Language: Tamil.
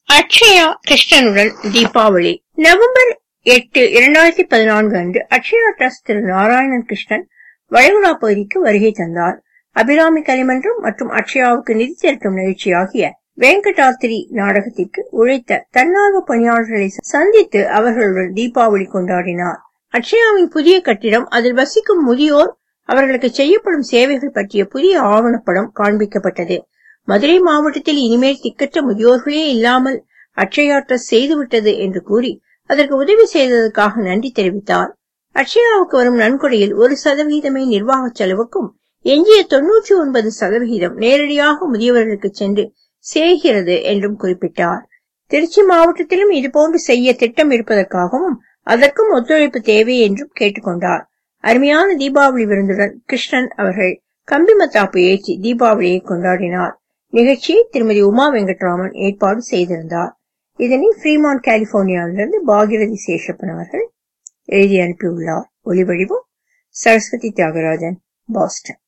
அக்ஷயா கிருஷ்ணனுடன் தீபாவளி நவம்பர் எட்டு இரண்டாயிரத்தி பதினான்கு அன்று அக்ஷயா டிரஸ்ட் திரு நாராயணன் கிருஷ்ணன் வளைகுடா பகுதிக்கு வருகை தந்தார் அபிராமி கலைமன்றம் மற்றும் அக்ஷயாவுக்கு நிதி திரட்டும் நிகழ்ச்சியாகிய வெங்கடாத்திரி நாடகத்திற்கு உழைத்த தன்னார்வ பணியாளர்களை சந்தித்து அவர்களுடன் தீபாவளி கொண்டாடினார் அக்ஷயாவின் புதிய கட்டிடம் அதில் வசிக்கும் முதியோர் அவர்களுக்கு செய்யப்படும் சேவைகள் பற்றிய புதிய ஆவணப்படம் காண்பிக்கப்பட்டது மதுரை மாவட்டத்தில் இனிமேல் திக்கற்ற முதியோர்களே இல்லாமல் அக்ஷயா ட்ரஸ்ட் செய்துவிட்டது என்று கூறி அதற்கு உதவி செய்ததற்காக நன்றி தெரிவித்தார் அக்ஷயாவுக்கு வரும் நன்கொடையில் ஒரு சதவிகிதமே நிர்வாக செலவுக்கும் எஞ்சிய தொன்னூற்றி ஒன்பது சதவிகிதம் நேரடியாக முதியவர்களுக்கு சென்று சேர்கிறது என்றும் குறிப்பிட்டார் திருச்சி மாவட்டத்திலும் இதுபோன்று செய்ய திட்டம் இருப்பதற்காகவும் அதற்கும் ஒத்துழைப்பு தேவை என்றும் கேட்டுக்கொண்டார் அருமையான தீபாவளி விருந்துடன் கிருஷ்ணன் அவர்கள் கம்பிமத்தாப்பு ஏற்றி தீபாவளியை கொண்டாடினார் நிகழ்ச்சியை திருமதி உமா வெங்கட்ராமன் ஏற்பாடு செய்திருந்தார் இதனை ஃப்ரீமான் கலிபோர்னியாவிலிருந்து பாகிரதி சேஷப்பன் அவர்கள் எழுதி அனுப்பியுள்ளார் ஒளிவடிவம் சரஸ்வதி தியாகராஜன் பாஸ்டன்